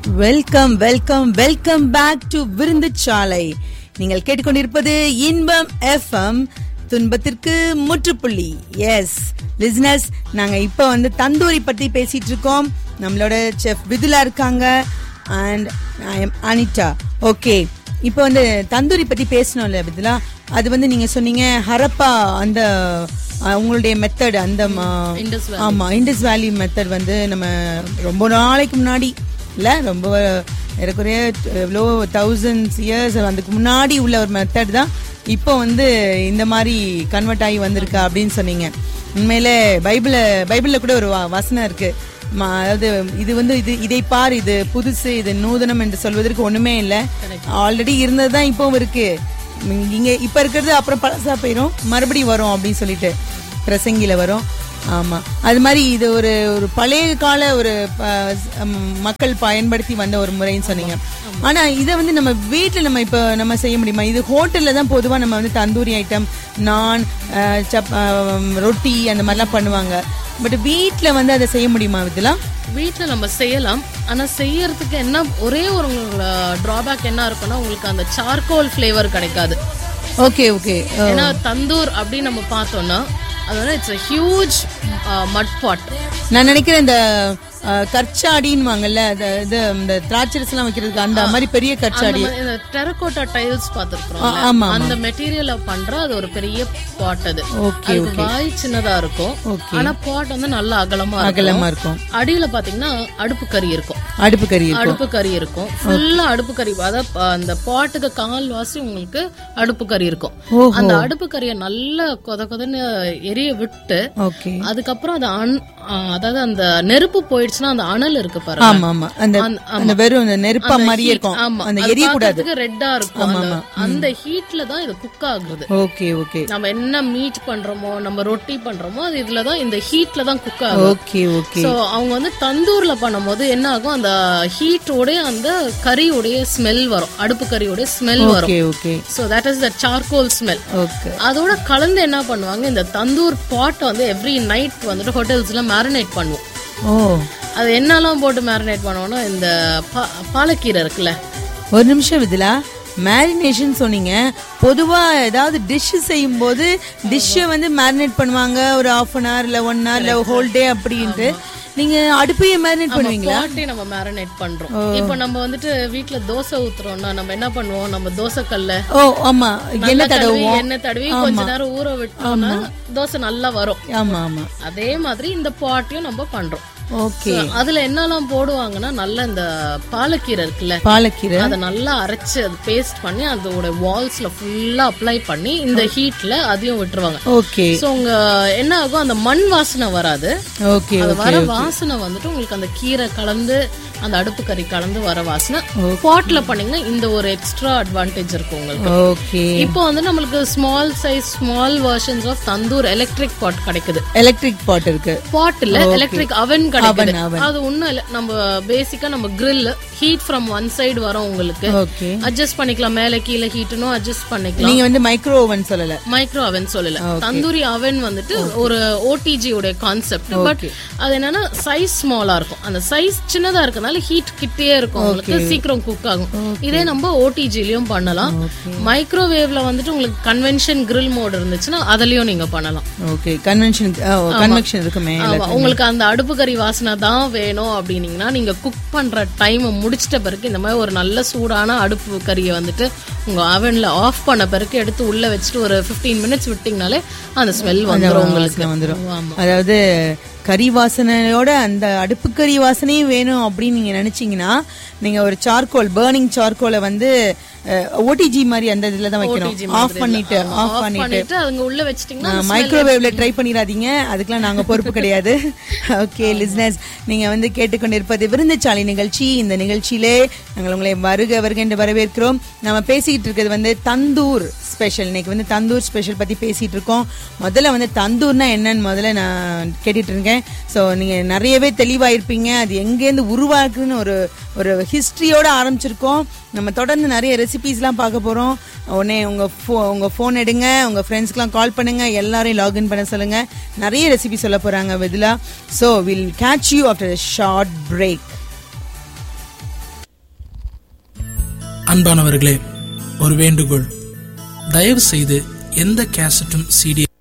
Welcome welcome welcome back to விருந்துச்சாலை நீங்கள் கேட்டுக்கொண்டிருப்பது இன்பம் எஃப்எம் துன்பத்திற்கு முற்றுப்புள்ளி எஸ் லிஸ்னஸ் நாங்க இப்ப வந்து தந்தூரி பத்தி பேசிட்டு இருக்கோம் நம்மளோட செஃப் விதுலா இருக்காங்க and I am Anitha okay இப்போ வந்து தந்தூரி பத்தி பேசணும்ல விதுலா அது வந்து நீங்க சொன்னீங்க ஹரப்பா அந்த அஹ், உங்களுடைய மெத்தட் அந்த ம- Indus ஆமா இண்டஸ் வேலி மெத்தட் வந்து நம்ம ரொம்ப நாளைக்கு முன்னாடி இல்ல ரொம்ப ஏறக்குறைய எவ்வளோ தௌசண்ட்ஸ் இயர்ஸ் அதுக்கு முன்னாடி உள்ள ஒரு மெத்தட் தான் இப்போ வந்து இந்த மாதிரி கன்வெர்ட் ஆகி வந்திருக்கா அப்படின்னு சொன்னீங்க உண்மையிலே பைபிள பைபிள்ல கூட ஒரு வா- வசனம் இருக்கு ம, அதாவது இது வந்து இது இதை பார் இது புதுசு இது நூதனம் என்று சொல்வதற்கு ஒண்ணுமே இல்லை ஆல்ரெடி இருந்தது தான் இப்பவும் இருக்கு ம், இங்க இப்ப இருக்கிறது அப்புறம் பழசா போயிடும் மறுபடியும் வரும் அப்படின்னு சொல்லிட்டு பிரசங்கில வரும் ஆமா அது மாதிரி இது ஒரு ஒரு பழைய கால ஒரு ப- ம், மக்கள் பயன்படுத்தி வந்த ஒரு முறைன்னு சொன்னீங்க ஆனா இதை வந்து நம்ம வீட்டுல நம்ம இப்ப நம்ம செய்ய முடியுமா இது ஹோட்டல்ல தான் பொதுவா நம்ம வந்து தந்தூரி ஐட்டம் நான் அஹ், சப் அஹ், ரொட்டி அந்த மாதிரிலாம் பண்ணுவாங்க பட் வீட்ல வந்து அதை செய்ய முடியுமா இதெல்லாம் வீட்ல நம்ம செய்யலாம் ஆனா செய்யறதுக்கு என்ன ஒரே ஒரு டிராபேக் என்ன இருக்குன்னா உங்களுக்கு அந்த சார்கோல் ஃப்ளேவர் கிடைக்காது ஓகே ஓகே ஏன்னா தந்தூர் அப்படின்னு நம்ம பார்த்தோம்னா அதனால இட்ஸ் a ஹியூஜ் மட் பாட் நான் நினைக்கிறேன் இந்த அஹ், கற்சாடின்னு வாங்கல்ல அது இது இந்த திராட்சரஸ் எல்லாம் வைக்கிறதுக்கு அந்த மாதிரி பெரிய கற்சாடி இந்த டெரகோட்டா டைல்ஸ் பார்த்துருக்கோம் ஆ- ஆமா அந்த மெட்டீரியல பண்ற அது ஒரு பெரிய பாட் அது ஓகே அதுக்கு வாய் சின்னதா இருக்கும் Okay. ஆனா பாட் வந்து நல்ல அகலமா இருக்கும் அகலமா இருக்கும் அடியில பாத்தீங்கன்னா அடுப்பு கறி இருக்கும் அடுப்பு கறி இருக்கும் அடுப்பு கறி இருக்கும் ஃபுல்லா அடுப்பு கறி அதாவது ப- அந்த பாட்டுக்கு கால் வாசி உங்களுக்கு அடுப்பு கறி இருக்கும் ஓஹோ. அந்த அடுப்பு கறியை நல்லா கொத கொதன்னு எரிய விட்டு ஓகே அதுக்கப்புறம் அது அன் ஆ, அதாவது அந்த நெருப்பு போயிடுச்சுன்னா அந்த அனல் இருக்கு பாருங்க ஆமா ஆமா அந்த அந்த- ஆமா. அந்த வெறும் அந்த நெருப்பா மாதிரியே இருக்கும் ஆமா அந்த அது எரிய கூடாது பார்க்கறதுக்கு ரெட்டா இருக்கும் அந்த- அந்த ஹீட்ல தான் இது குக் ஆகுது ஓகே ஓகே நம்ம என்ன மீட் பண்றோமோ நம்ம ரொட்டி பண்றோமோ அது இதுல தான் இந்த ஹீட்ல தான் குக் ஆகும் ஓகே ஓகே சோ அவங்க வந்து தந்தூர்ல பண்ணும்போது என்ன ஆகும் அந்த ஹீட்டோட அந்த கறியோடைய ஸ்மெல் வரும் அடுப்பு கறியோட ஸ்மெல் வரும் okay okay so that is the charcoal smell okay அதோட கலந்து என்ன பண்ணுவாங்க இந்த தந்தூர் பாட்டை வந்து எவ்ரி நைட் வந்துட்டு ஹோட்டல்ஸ்ல மேரினேட் பண்ணுவோம் ஓ அது என்னெல்லாம் போட்டு மேரினேட் பண்ணுவோம்னா இந்த பா- பாலக்கீரை இருக்குல்ல ஒரு நிமிஷம் இதுல மேரினேஷன் சொன்னீங்க பொதுவா ஏதாவது டிஷ் செய்யும் போது டிஷ்ஷை வந்து மேரினேட் பண்ணுவாங்க ஒரு ஹாஃப் அன் ஹவர் இல்ல ஒன் ஹவர் இல்ல ஹோல் டே அப்படின்ட்டு நீங்க அடுப்பையே மேரினேட் பண்ணுவீங்களா பாட்டே நம்ம மேரினேட் பண்றோம் இப்போ நம்ம வந்துட்டு வீட்ல தோசை ஊத்துறோம்னா நம்ம என்ன பண்ணுவோம் நம்ம தோசை கல்ல ஓ ஆமா என்ன நல்லா தடவி தடவுவோம் எண்ணெய் தடவி கொஞ்ச நேரம் ஊற விட்டோம்னா தோசை நல்லா வரும் ஆமா ஆமா அதே மாதிரி இந்த பாட்டையும் நம்ம பண்றோம் ஓகே அதுல என்னெல்லாம் போடுவாங்கன்னா நல்ல இந்த பாலக்கீரை இருக்குல்ல பாலக்கீரை அதை நல்லா அரைச்சு அது பேஸ்ட் பண்ணி அதோட வால்ஸ்ல ஃபுல்லா அப்ளை பண்ணி இந்த ஹீட்ல அதையும் விட்டுருவாங்க ஓகே சோ உங்க என்ன ஆகும் அந்த மண் வாசனை வராது ஓகே அது வர வாசனை வந்துட்டு உங்களுக்கு அந்த கீரை கலந்து அந்த அடுப்பு கறி கலந்து வர வாசனை பாட்ல பண்ணீங்கன்னா இந்த ஒரு எக்ஸ்ட்ரா அட்வான்டேஜ் இருக்கும் உங்களுக்கு ஓகே இப்போ வந்து நம்மளுக்கு small size small versions of tandoor electric pot கிடைக்குது எலக்ட்ரிக் பாட் இருக்கு பாட் இல்ல எலக்ட்ரிக் அவன் கிடைக்குது Oven, oven. அது ஒண்ணும் இல்ல நம்ம பேசிக்கா நம்ம grill heat from one side வரும் உங்களுக்கு ஓகே அட்ஜஸ்ட் பண்ணிக்கலாம் மேல கீழே ஹீட்னும் அட்ஜஸ்ட் பண்ணிக்கலாம் நீங்க வந்து மைக்ரோ ஓவன் சொல்லல மைக்ரோ அவன் சொல்லல தந்தூரி அவன் வந்துட்டு ஒரு ஓடிஜி உடைய கான்செப்ட் பட் அது என்னன்னா சைஸ் ஸ்மாலா இருக்கும் அந்த சைஸ் சின்னதா இருக்கனால ஹீட் கிட்டே இருக்கும் உங்களுக்கு சீக்கிரம் குக் ஆகும் இதே நம்ம ஓடிஜிலயும் பண்ணலாம் மைக்ரோவேவ்ல வந்துட்டு உங்களுக்கு கன்வென்ஷன் grill மோட் இருந்துச்சுன்னா அதுலயும் நீங்க பண்ணலாம் ஓகே கன்வென்ஷன் கன்வென்ஷன் இருக்குமே ஆமா உங்களுக்கு அந்த அடுப்பு கறி வாசனை தான் வேணும் அப்படின்னீங்கன்னா நீங்க குக் பண்ற டைம் முடிச்சிட்ட பிறகு இந்த மாதிரி ஒரு நல்ல சூடான அடுப்பு கறியை வந்துட்டு உங்க அவன்ல ஆஃப் பண்ண பிறகு எடுத்து உள்ள வச்சுட்டு ஒரு 15 மினிட்ஸ் விட்டீங்கனாலே அந்த ஸ்மெல் வந்துரும் உங்களுக்கு வந்துரும் ஆமா அதாவது கறி வாசனையோட அந்த அடுப்பு கறி வாசனையும் வேணும் அப்படின்னு நீங்க நினைச்சீங்கன்னா நீங்க ஒரு சார்கோல் பேர்னிங் சார்கோலை வந்து ஓடிஜி மாதிரி அந்த இதுல தான் வைக்கணும் ஆஃப் பண்ணிட்டு ஆஃப் பண்ணிட்டு பண்ணிட்டு அதுங்க உள்ள வச்சிட்டீங்கன்னா மைக்ரோவேவ்ல ட்ரை பண்ணிடாதீங்க அதுக்கெல்லாம் நாங்க பொறுப்பு கிடையாது ஓகே லிஸ்னஸ் நீங்க வந்து கேட்டுக்கொண்டிருப்பது விருந்துச்சாலை நிகழ்ச்சி இந்த நிகழ்ச்சியிலே நாங்கள் உங்களை வருக வருக என்று வரவேற்கிறோம் நம்ம பேசிக்கிட்டு இருக்கிறது வந்து தந்தூர் ஸ்பெஷல் இன்னைக்கு வந்து தந்தூர் ஸ்பெஷல் பத்தி பேசிட்டு இருக்கோம் முதல்ல வந்து தந்தூர்னா என்னன்னு முதல்ல நான் கேட்டுட்டு இருக்கேன் ஸோ நீங்க நிறையவே தெளிவாயிருப்பீங்க அது எங்கேருந்து உருவாக்குன்னு ஒரு ஒரு ஹிஸ்டரியோட ஆரம்பிச்சிருக்கோம் நம்ம தொடர்ந்து நிறைய ரெசிபிஸ்லாம் பார்க்க போறோம் உடனே உங்க ஃபோ உங்க ஃபோன் எடுங்க உங்க ஃப்ரெண்ட்ஸ்க்குலாம் கால் பண்ணுங்க எல்லாரையும் லாகின் பண்ண சொல்லுங்க நிறைய ரெசிபி சொல்ல போறாங்க Vidula so will catch you after short break அன்பானவர்களே ஒரு வேண்டுகோள் தயவு செய்து எந்த கேசட்டும் சிடி